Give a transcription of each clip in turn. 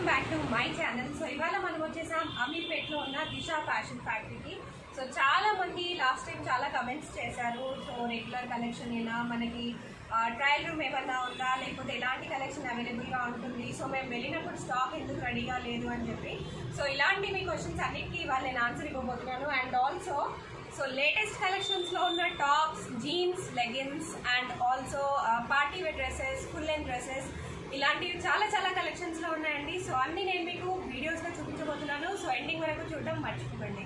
Back to my channel so ఇవాళ మనం వచ్చేసాం అమీర్పేట్లో ఉన్న దిశ ఫ్యాషన్ ఫ్యాక్టరీకి సో చాలా మంది లాస్ట్ టైం చాలా కమెంట్స్ చేశారు సో రెగ్యులర్ కలెక్షన్ ఏనా మనకి ట్రయల్ రూమ్ ఏమన్నా ఉందా లేకపోతే ఎలాంటి కలెక్షన్ అవైలబుల్గా ఉంటుంది సో మేము వెళ్ళినప్పుడు స్టాక్ ఎందుకు రెడీగా లేదు అని చెప్పి సో ఇలాంటి మీ క్వశ్చన్స్ అన్నిటికీ ఇవాళ నేను ఆన్సర్ ఇవ్వబోతున్నాను and also so latest collections లో ఉన్న tops jeans leggings and also party wear dresses full length dresses ఇలాంటివి చాలా చాలా కలెక్షన్స్ లో ఉన్నాయండి సో అన్ని నేను మీకు వీడియోస్ లో చూపించబోతున్నాను సో ఎండింగ్ వరకు చూడడం మర్చిపోకండి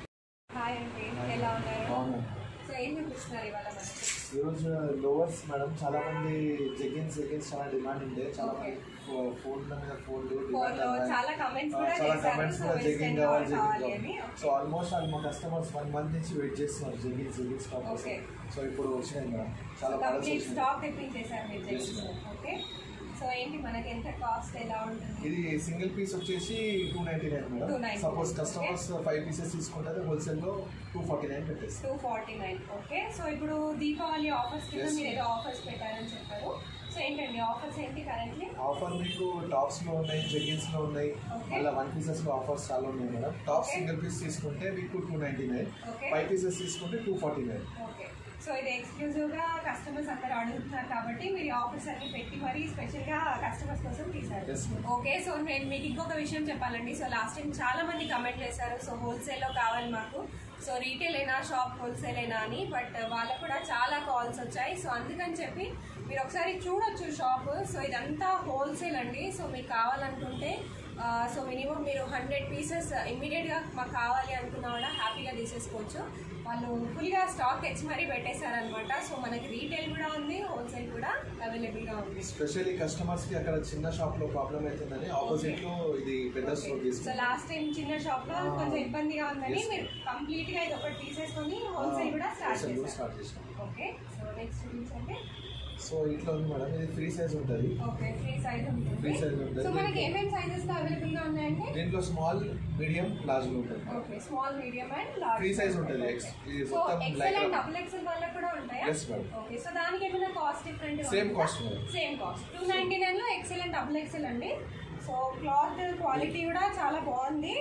హాయ్ అండి ఎలా ఉన్నారు అవును సో ఏం చూపిస్తున్నారు ఇవాళ మనకి ఈరోజు లోవర్స్ మేడం చాలా మంది జెగిన్స్ జెగిన్స్ చాలా డిమాండ్ ఉండే చాలా మంది ఫో- ఫోన్ల మీద ఫోన్లు ఫోన్ లో చాలా కమెంట్స్ కూడా చాలా చేశారు కమెంట్స్ సో కూడా వెస్టర్న్ జెగింగ్ కావాలి కావాలి జెగింగ్ అని కావాలి సో ఆల్మోస్ట్ వాళ్ళు మా కస్టమర్స్ వన్ మంత్ నుంచి వెయిట్ చేస్తున్నారు jeggings jeggings stock Okay. So ఇప్పుడు వచ్చినాయి మేడం చాలా మోడల్స్ కంప్లీట్ వచ్చినాయి స్టాక్ తెప్పించేశారు మీరు Yes, jeggings ma'am. Okay so ఏంటి మనకి ఎంత కాస్ట్ ఎలా ఉంటుంది ఇది సింగిల్ పీస్ వచ్చేసి two ninety nine madam 299. Suppose customers five pieces తీసుకుంటే హోల్సేల్ లో టూ ఫార్టీ నైన్ పెట్టేస్తాం two forty nine okay so ఇప్పుడు దీపావళి ఆఫర్స్ కింద Yes. మీరు ఏదో ఆఫర్స్ పెట్టారని చెప్పారు సో ఏంటండి ఆఫర్స్ ఏంటి కరెంట్లీ ఆఫర్ మీకు టాప్స్ లో ఉన్నాయి జెగిన్స్ లో ఉన్నాయి Okay. మళ్ళీ వన్ పీసెస్ లో ఆఫర్స్ చాలా ఉన్నాయి madam top Okay. Single piece తీసుకుంటే మీకు two ninety nine Okay. Five pieces తీసుకుంటే two forty nine okay so ఇది ఎక్స్క్లూజివ్ గా కస్టమర్స్ అందరు అడుగుతున్నారు కాబట్టి మీరు ఆఫర్స్ అన్ని పెట్టి మరీ స్పెషల్ గా కస్టమర్స్ కోసం తీసారు Yes, ma'am. ఓకే సో నేను మీకు ఇంకొక విషయం చెప్పాలండి సో లాస్ట్ టైం చాలా మంది కమెంట్ చేశారు సో హోల్సేల్ లో కావాలి మాకు సో రీటైల్ అయినా షాప్ హోల్సేల్ అయినా అని బట్ వాళ్ళకు కూడా చాలా కాల్స్ వచ్చాయి సో అందుకని చెప్పి మీరు ఒకసారి చూడొచ్చు షాప్ సో ఇదంతా హోల్సేల్ అండి సో మీకు కావాలనుకుంటే ఆ, సో మినిమం మీరు హండ్రెడ్ పీసెస్ ఇమ్మీడియట్గా మాకు కావాలి అనుకున్న కూడా హ్యాపీగా తీసేసుకోవచ్చు వాళ్ళు ఫుల్గా స్టాక్ తెచ్చి మరీ పెట్టేశారనమాట సో మనకి రీటైల్ కూడా ఉంది హోల్సేల్ కూడా అవైలబుల్గా ఉంది స్పెషల్లీ కస్టమర్స్ కి అక్కడ చిన్న షాప్ లో ప్రాబ్లం అవుతుందని ఆపోజిట్ లో ఇది పెద్ద స్టోర్ సో తీసుకుంటాం లాస్ట్ టైం చిన్న షాప్ లో Ah. కొంచెం ఇబ్బందిగా ఉందని Yes. మీరు కంప్లీట్ గా ఇది ఒకటి తీసేసుకొని హోల్సేల్ కూడా స్టార్ట్ చేశారు స్టార్ట్ చేసాం ఓకే సో నెక్స్ట్ చూపించండి సో ఇట్లా ఉంది మేడం ఇది ఫ్రీ సైజ్ ఉంటుంది ఓకే ఫ్రీ సైజ్ ఉంటుంది Free size ఉంటుంది. సో మనకి ఏమేమి సైజెస్ లో అవైలబుల్ గా ఉన్నాయండి దీంట్లో స్మాల్ మీడియం లార్జ్ ఉంటుంది okay small medium and large Free size ఉంటుంది. Ex- ఇది సో మొత్తం XL like and a- double XL వాళ్ళకి కూడా ఉంటాయా Yes, madam. ఓకే సో దానికి ఏమైనా cost different Same cost, madam. Same cost two ninety nine లో ఎక్సెల్ అండ్ డబుల్ ఎక్సెల్ అండి సో క్లాత్ క్వాలిటీ కూడా చాలా బాగుంది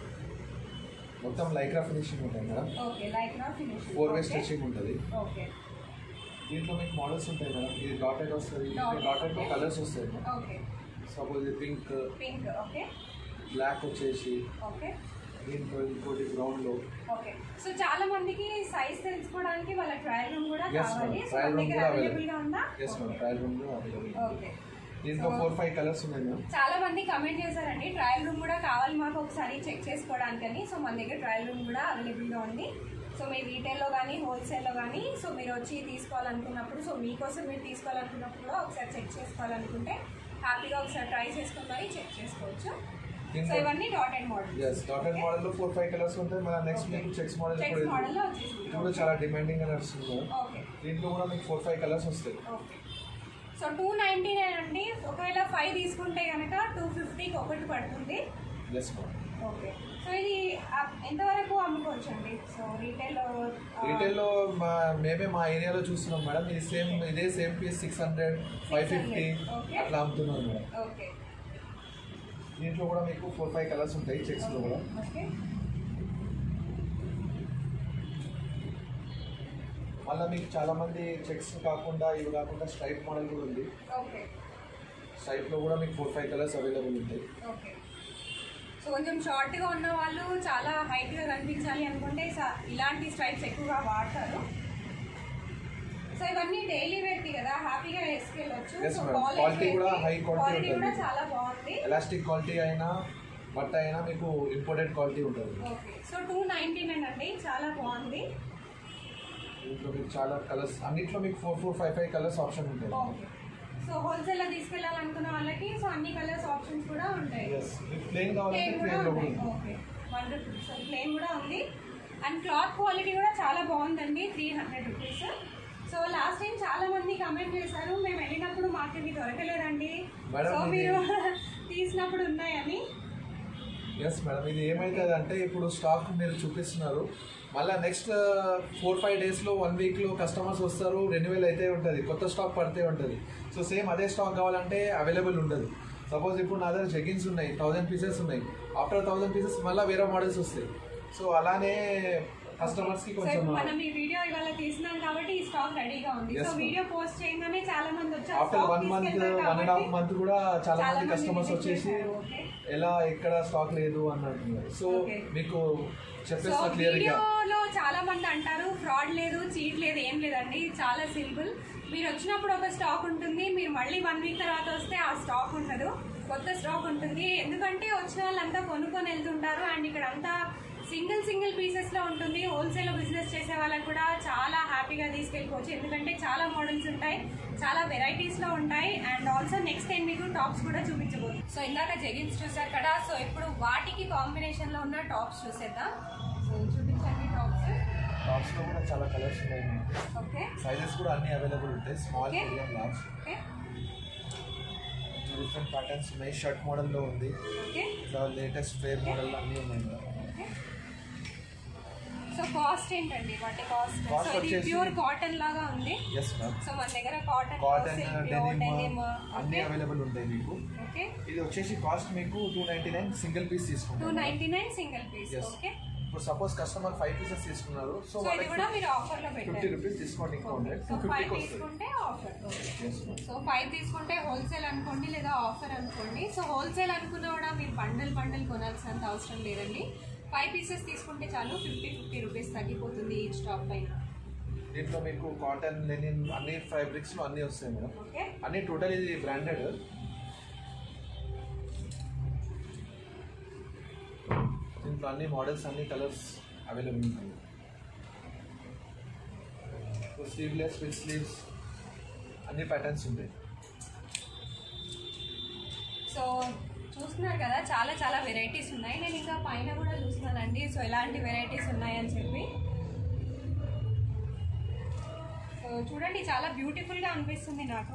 మొత్తం లైక్రా ఫినిషింగ్ ఉంటుంది మేడం ఓకే లైక్ నా ఫినిష్ ఫోర్ వే స్టిచ్చింగ్ ఉంటుంది ఓకే దీంట్లో మీకు మోడల్స్ ఉంటాయి మేడం ఇది డాటెడ్ వస్తుంది Dotted, డాటెడ్ లో okay. కలర్స్ వస్తాయి మేడం ఓకే సపోజ్ ఇది పింక్ పింక్ ఓకే బ్లాక్ వచ్చేసి ఓకే దీంట్లో ఇంకోటి బ్రౌన్ లో ఓకే సో చాలా మందికి సైజ్ తెలుసుకోవడానికి వాళ్ళ ట్రయల్ రూమ్ కూడా Yes, కావాలి ma'am. సో Trial మన room దగ్గర కూడా అవైలబుల్ గా ఉందా ఎస్ మేడం ట్రయల్ రూమ్ లో అవైలబుల్ ఓకే దీంట్లో So- ఫోర్ ఫైవ్ కలర్స్ ఉన్నాయి మేడం చాలా మంది కమెంట్ చేశారండి ట్రయల్ రూమ్ కూడా కావాలి మాకు ఒకసారి చెక్ చేసుకోవడానికని సో మన దగ్గర ట్రయల్ రూమ్ కూడా అవైలబుల్గా ఉంది సో మీరు రీటైల్లో కానీ హోల్సేల్లో కానీ సో మీరు వచ్చి తీసుకోవాలనుకున్నప్పుడు సో మీకోసం మీరు తీసుకోవాలనుకున్నప్పుడు కూడా ఒకసారి చెక్ చేసుకోవాలనుకుంటే హ్యాపీగా ఒకసారి ట్రై చేసుకుని మరి చెక్ చేసుకోవచ్చు సో దీంట్లో ఇవన్నీ dot and models dotted model లో ఫోర్ ఫైవ్ కలర్స్ ఉంటాయి మన నెక్స్ట్ Okay. మీకు చెక్స్ మోడల్ చెక్స్ ఇప్పుడు ఇది మోడల్లో ఇది కూడా వచ్చేసింది చాలా డిమాండింగ్ గా నడుస్తుంది మేడం ఓకే దీంట్లో కూడా మీకు ఫోర్ ఫైవ్ కలర్స్ వస్తాయి okay so two ninety nine అండి ఒకవేళ ఫైవ్ తీసుకుంటే కనుక టూ ఫిఫ్టీకి ఒకటి పడుతుంది ఎస్ మేడం ఓకే సో ఇది అప్- ఎంతవరకు అమ్ముకోవచ్చు అండి సో రీటైల్లో రీటైల్ లో మా మేమే మా ఏరియాలో చూస్తున్నాం మేడం ఇది సేమ్ ఇదే same piece six hundred five fifty Okay. అట్లా అమ్ముతున్నారు మేడం ఓకే దీంట్లో కూడా మీకు ఫోర్ ఫైవ్ కలర్స్ ఉంటాయి చెక్స్ లో కూడా ఓకే మళ్ళీ మీకు చాలా మంది చెక్స్ కాకుండా ఇవి కాకుండా స్ట్రైప్ మోడల్ కూడా ఉంది ఓకే స్ట్రైప్ లో కూడా మీకు ఫోర్ ఫైవ్ కలర్స్ అవైలబుల్ ఉంటాయి ఓకే సో కొంచెం షార్ట్గా ఉన్న వాళ్ళు చాలా హైట్గా కనిపించాలి అనుకుంటే స- ఇలాంటి స్ట్రైప్స్ ఎక్కువగా వాడతారు సో ఇవన్నీ డైలీ వేర్కి కదా హ్యాపీగా వేసుకెళ్ళొచ్చు Yes, సో madam. కాలేజ్ Quality కూడా high quality క్వాలిటీ కూడా ఉంటుంది. చాలా బాగుంది ఎలాస్టిక్ క్వాలిటీ అయినా బట్ట అయినా మీకు ఇంపోర్టెడ్ క్వాలిటీ ఉంటుంది okay so two ninety nine అండి చాలా బాగుంది దీంట్లో మీకు చాలా కలర్స్ అన్నిట్లో మీకు four four five five colours option ఉంటాయి ఓకే సో హోల్సేల్లో తీసుకెళ్ళాలనుకున్న వాళ్ళకి సో అన్ని కలర్స్ ఆప్షన్స్ కూడా ఉంటాయి ఎస్ మీకు ప్లేన్ కావాలంటే ప్లేన్ కూడా ప్లేన్ లో కూడా ఉంది ఉంది ఓకే వండర్ఫుల్ సో ప్లేన్ కూడా ఉంది అండ్ క్లాత్ క్వాలిటీ కూడా చాలా బాగుందండి three hundred rupees so last time చాలా మంది కమెంట్ చేశారు మేము వెళ్ళినప్పుడు మాకు ఇవి దొరకలేదండి Madam, సో ఇది- మీరు తీసినప్పుడు ఉన్నాయని ఎస్ మేడం ఇది ఏమవుతుంది అంటే ఇప్పుడు స్టాక్ మీరు చూపిస్తున్నారు మళ్ళీ నెక్స్ట్ ఫోర్ ఫైవ్ డేస్లో వన్ వీక్లో కస్టమర్స్ వస్తారు రెన్యువల్ అయితే ఉంటుంది కొత్త స్టాక్ పడితే ఉంటుంది సో సేమ్ అదే స్టాక్ కావాలంటే అవైలబుల్ ఉండదు సపోజ్ ఇప్పుడు నా దగ్గర జెగిన్స్ ఉన్నాయి థౌసండ్ పీసెస్ ఉన్నాయి ఆఫ్టర్ థౌసండ్ పీసెస్ మళ్ళీ వేరే మోడల్స్ వస్తాయి సో అలానే కస్టమర్స్ కి సో కొంచెం ఇప్పుడు మనం ఈ వీడియో ఇవాళ తీసినాం కాబట్టి ఈ స్టాక్ రెడీగా ఉంది Yes, so ma'am. Video post చేయగానే చాలా మంది వచ్చారు ఆఫ్టర్ stock వన్ మంత్ తీసుకెళ్తారు వన్ అండ్ హాఫ్ కాబట్టి మంత్ కూడా చాలా చాలా మంది మంది కస్టమర్స్ visit వచ్చేసి చేశారు, okay. ఎలా ఎక్కడ స్టాక్ లేదు అని అంటున్నారు సో Okay. మీకు సో చెప్పేస్తా క్లియర్ గా వీడియోలో చాలా మంది అంటారు ఫ్రాడ్ లేదు చీట్ లేదు ఏం లేదండి చాలా సింపుల్ మీరు వచ్చినప్పుడు ఒక స్టాక్ ఉంటుంది మీరు మళ్ళీ వన్ వీక్ తర్వాత వస్తే ఆ స్టాక్ ఉండదు కొత్త స్టాక్ ఉంటుంది ఎందుకంటే వచ్చిన వాళ్ళంతా కొనుక్కొని వెళ్తుంటారు అండ్ ఇక్కడ అంతా సింగిల్ సింగిల్ పీసెస్ లో ఉంటుంది హోల్సేల్ లో బిజినెస్ చేసే వాళ్ళకి కూడా చాలా హ్యాపీగా తీసుకెళ్ళిపోవచ్చు ఎందుకంటే చాలా మోడల్స్ ఉంటాయి చాలా వెరైటీస్ లో ఉంటాయి అండ్ ఆల్సో నెక్స్ట్ టైం మీకు టాప్స్ కూడా చూపించబోతుంది సో ఇందాక జెగిన్స్ చూసారు కదా సో ఇప్పుడు వాటికి కాంబినేషన్ లో ఉన్న టాప్స్ చూసేద్దాం సో చూపించండి టాప్స్ టాప్స్ లో కూడా చాలా కలర్స్ ఉన్నాయి ఓకే సైజెస్ కూడా అన్ని అవైలబుల్ ఉంటాయి small Okay. Medium large okay different patterns ఉన్నాయి షర్ట్ మోడల్ లో ఉంది ఓకే ఇట్లా లేటెస్ట్ వేర్ మోడల్ అన్ని ఉన్నాయి మేడం. ఓకే సో కాస్ట్ ఏంటండి వాటి కాస్ట్ Cost సో ఇది వచ్చేసి- ప్యూర్ కాటన్ లాగా ఉంది ఎస్ మ్యామ్ సో మన దగ్గర cotton cotton pure denim denim అన్ని ఓకే అవైలబుల్ ఉంటాయి మీకు ఓకే ఇది వచ్చేసి కాస్ట్ మీకు two ninety nine single piece two తీసుకుంటారు ninety nine single piece Yes. Okay ఇప్పుడు సపోజ్ కస్టమర్ ఫైవ్ పీసెస్ తీసుకున్నారు సో సో ఇది వాళ్ళకి కూడా మీరు ఆఫర్ లో ఫిఫ్టీ పెట్టారు రూపీస్ డిస్కౌంట్ ఇంకా ఉంది సో టూ ఫైవ్ ఫిఫ్టీకి వస్తుంది తీసుకుంటే offer okay Yes, ma'am. So five తీసుకుంటే హోల్సేల్ అనుకోండి లేదా ఆఫర్ అనుకోండి సో హోల్సేల్ అనుకున్నా కూడా మీరు బండల్ బండల్ కొనాల్సినంత అవసరం లేదండి ఫైవ్ పీసెస్ తీసుకుంటే చాలు ఫిఫ్టీ ఫిఫ్టీ రూపీస్ తగ్గిపోతుంది ఈ స్టాక్ పైన దీంట్లో మీకు కాటన్ లెనిన్ అన్ని ఫ్యాబ్రిక్స్ లో అన్ని వస్తాయి మేడం ఓకే అన్ని టోటల్ ఇది బ్రాండెడ్ దీంట్లో అన్ని మోడల్స్ అన్ని కలర్స్ అవైలబుల్ ఉన్నాయి స్లీవ్లెస్ విత్ స్లీవ్స్ అన్ని ప్యాటర్న్స్ ఉంటాయి సో చూస్తున్నారు కదా చాలా చాలా వెరైటీస్ ఉన్నాయి నేను ఇంకా పైన కూడా చూస్తున్నానండి సో ఎలాంటి వెరైటీస్ ఉన్నాయని చెప్పి సో చూడండి చాలా బ్యూటిఫుల్గా అనిపిస్తుంది నాకు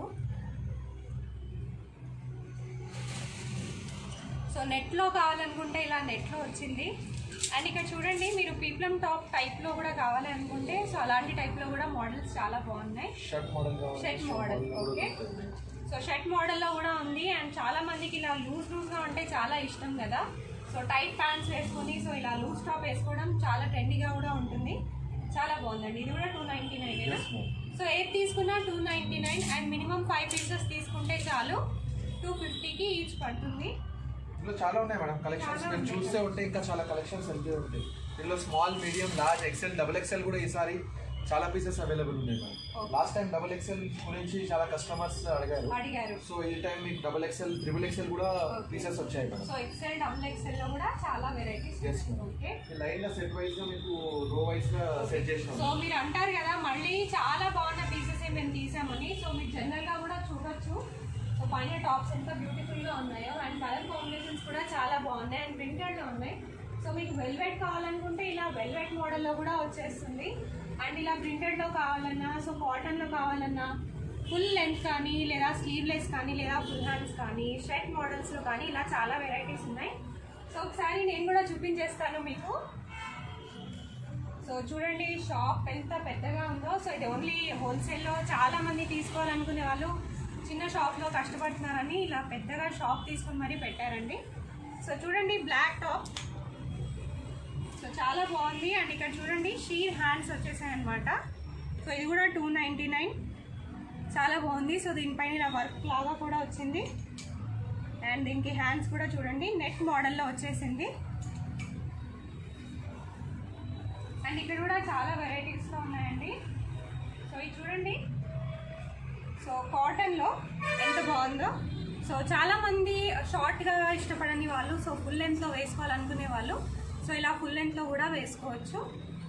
సో నెట్లో కావాలనుకుంటే ఇలా నెట్లో వచ్చింది అండ్ ఇక్కడ చూడండి మీరు పీప్లం టాప్ టైప్లో కూడా కావాలి అనుకుంటే సో అలాంటి టైప్లో కూడా మోడల్స్ చాలా బాగున్నాయి shirt model shirt model okay so shirt మోడల్లో కూడా ఉంది అండ్ చాలా మందికి ఇలా లూజ్ లూజ్గా ఉంటే చాలా ఇష్టం కదా సో టైట్ ప్యాంట్స్ వేసుకొని సో ఇలా లూజ్ టాప్ వేసుకోవడం చాలా ట్రెండీగా కూడా ఉంటుంది చాలా బాగుందండి ఇది కూడా two ninety nine Yes, ma'am. So ఏది తీసుకున్నా two ninety nine and minimum five pieces తీసుకుంటే చాలు టూ ఫిఫ్టీకి ఈచ్ పడుతుంది ఇందులో చాలా ఉన్నాయి మేడం కలెక్షన్స్ చాలా మీరు ఉన్నాయి. చూస్తే ఉంటే ఇంకా చాలా కలెక్షన్స్ వెళ్తూ ఉంటాయి దీనిలో small medium large XL double XL కూడా ఈసారి చాలా పీసెస్ అవైలబుల్ ఉన్నాయి madam Okay. Last time double XL గురించి చాలా కస్టమర్స్ అడిగారు అడిగారు సో ఈ టైం మీకు డబుల్ ఎక్సెల్ త్రిబుల్ ఎక్సెల్ కూడా Okay. పీసెస్ వచ్చాయి madam so XL double XL లో కూడా చాలా varieties Yes, ma'am. Okay line గా సెట్ వైజ్ గా మీకు రో వైజ్ గా సెట్ చేసినాం సో మీరు అంటారు కదా మళ్ళీ చాలా బాగున్న పీసెస్ మేము తీసామని సో మీరు జనరల్ గా కూడా చూడొచ్చు సో పైన టాప్స్ ఎంత బ్యూటిఫుల్ గా ఉన్నాయో అండ్ కలర్ కాంబినేషన్స్ కూడా చాలా బాగున్నాయి అండ్ ప్రింటెడ్ లో ఉన్నాయి సో మీకు వెల్వెట్ కావాలనుకుంటే ఇలా వెల్వెట్ మోడల్లో కూడా వచ్చేస్తుంది అండ్ ఇలా ప్రింటెడ్ లో కావాలన్నా సో కాటన్ లో కావాలన్నా ఫుల్ లెంత్ కానీ లేదా స్లీవ్లెస్ కానీ లేదా ఫుల్ హ్యాండ్స్ కానీ షర్ట్ మోడల్స్ లో కానీ ఇలా చాలా వెరైటీస్ ఉన్నాయి సో ఒకసారి నేను కూడా చూపించేస్తాను మీకు సో చూడండి షాప్ ఎంత పెద్దగా ఉందో సో ఇది ఓన్లీ హోల్సేల్లో చాలా మంది తీసుకోవాలనుకునే వాళ్ళు చిన్న షాప్లో కష్టపడుతున్నారని ఇలా పెద్దగా షాప్ తీసుకొని మరీ పెట్టారండి సో చూడండి బ్లాక్ టాప్ సో చాలా బాగుంది అండ్ ఇక్కడ చూడండి షీర్ హ్యాండ్స్ వచ్చేసాయి అనమాట సో ఇది కూడా టూ నైంటీ నైన్ చాలా బాగుంది సో దీనిపైన ఇలా వర్క్ లాగా కూడా వచ్చింది అండ్ దీనికి హ్యాండ్స్ కూడా చూడండి నెట్ మోడల్లో వచ్చేసింది అండ్ ఇక్కడ కూడా చాలా వెరైటీస్లో ఉన్నాయండి సో ఇది చూడండి సో కాటన్లో ఎంత బాగుందో సో చాలా మంది షార్ట్గా ఇష్టపడని వాళ్ళు సో ఫుల్ లెంత్లో వేసుకోవాలనుకునే వాళ్ళు సో ఇలా ఫుల్ లెంత్లో కూడా వేసుకోవచ్చు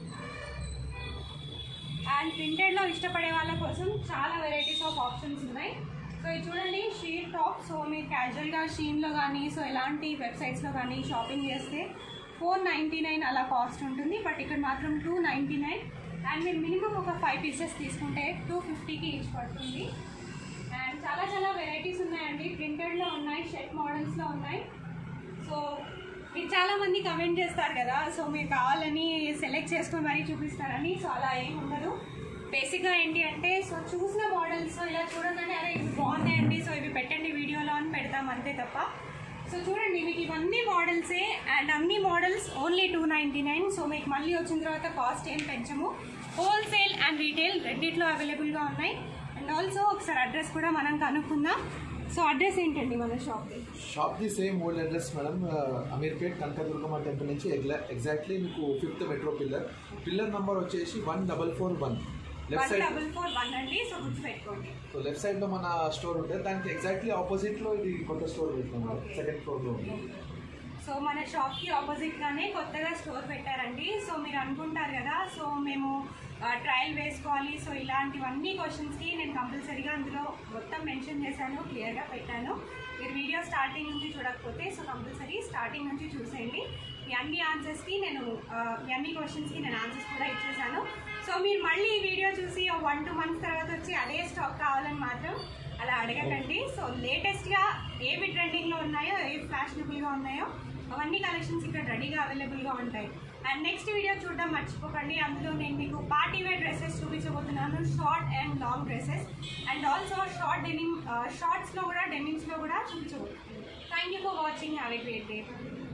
అండ్ ప్రింటెడ్లో ఇష్టపడే వాళ్ళ కోసం చాలా వెరైటీస్ ఆఫ్ ఆప్షన్స్ ఉన్నాయి సో ఇది చూడండి షీట్ టాప్ సో మీరు క్యాజువల్గా షీన్లో కానీ సో ఎలాంటి వెబ్సైట్స్లో కానీ షాపింగ్ చేస్తే ఫోర్ నైంటీ నైన్ అలా కాస్ట్ ఉంటుంది బట్ ఇక్కడ మాత్రం టూ నైంటీ నైన్ అండ్ మీరు మినిమం ఒక ఫైవ్ పీసెస్ తీసుకుంటే టూ ఫిఫ్టీకి ఈచ్ పడుతుంది అండ్ చాలా చాలా వెరైటీస్ ఉన్నాయండి ప్రింటెడ్లో ఉన్నాయి షర్ట్ మోడల్స్లో ఉన్నాయి సో మీరు చాలా మంది కమెంట్ చేస్తారు కదా సో మీరు కావాలని సెలెక్ట్ చేసుకొని మరీ చూపిస్తారని సో అలా ఏం ఉండదు బేసిక్గా ఏంటి అంటే సో చూసిన మోడల్స్ ఇలా చూడగానే అరే ఇవి బాగున్నాయండి సో ఇవి పెట్టండి వీడియోలో అని పెడతాం అంతే తప్ప సో చూడండి మీకు ఇవన్నీ మోడల్సే అండ్ అన్ని models only two ninety nine so మీకు మళ్ళీ వచ్చిన తర్వాత కాస్ట్ ఏం పెంచము హోల్సేల్ అండ్ రీటైల్ రెండిట్లో అవైలబుల్గా ఉన్నాయి అండ్ ఆల్సో ఒకసారి అడ్రస్ కూడా మనం కనుక్కుందాం సో అడ్రస్ ఏంటండి మన షాప్ది షాప్ ది same old address madam Ameerpet Kanakadurgamma temple నుంచి ఎగ్జాక్ట్లీ మీకు fifth metro pillar pillar number వచ్చేసి one double four one left one side double four one అండి సో గుర్తుపెట్టుకోండి సో లెఫ్ట్ సైడ్ లో మన స్టోర్ ఉంటుంది దానికి ఎగ్జాక్ట్లీ ఆపోజిట్ లో ఇది కొత్త స్టోర్ పెట్టినాం Okay. సెకండ్ ఫ్లోర్ లో ఉంది సో మన షాప్ కి ఆపోజిట్ గానే కొత్తగా స్టోర్ పెట్టారండి సో మీరు అనుకుంటారు కదా సో మేము ట్రయల్ వేసుకోవాలి సో ఇలాంటివన్నీ క్వశ్చన్స్ కి నేను కంపల్సరీగా అందులో మొత్తం మెన్షన్ చేశాను క్లియర్ గా పెట్టాను మీరు వీడియో స్టార్టింగ్ నుంచి చూడకపోతే సో కంపల్సరీ స్టార్టింగ్ నుంచి చూసేయండి ఈ అన్ని ఆన్సర్స్ కి నేను ఆ, ఈ అన్ని క్వశ్చన్స్ కి నేను ఆన్సర్స్ కూడా ఇచ్చేసాను సో మీరు మళ్ళీ ఈ వీడియో చూసి వన్ టూ మంత్స్ తర్వాత వచ్చి అదే స్టాక్ కావాలని మాత్రం అలా అడగకండి సో లేటెస్ట్ గా ఏవి ట్రెండింగ్ లో ఉన్నాయో ఏవి ఫ్యాషనబుల్ గా ఉన్నాయో అవన్నీ కలెక్షన్స్ ఇక్కడ రెడీగా అవైలబుల్ గా ఉంటాయి అండ్ నెక్స్ట్ వీడియో చూడడం మర్చిపోకండి అందులో నేను మీకు పార్టీ వేర్ డ్రెస్సెస్ చూపించబోతున్నాను short and long dresses and also short denim shorts లో కూడా డెనిమ్స్ లో కూడా చూపించబోతున్నాను thank you for watching have a great day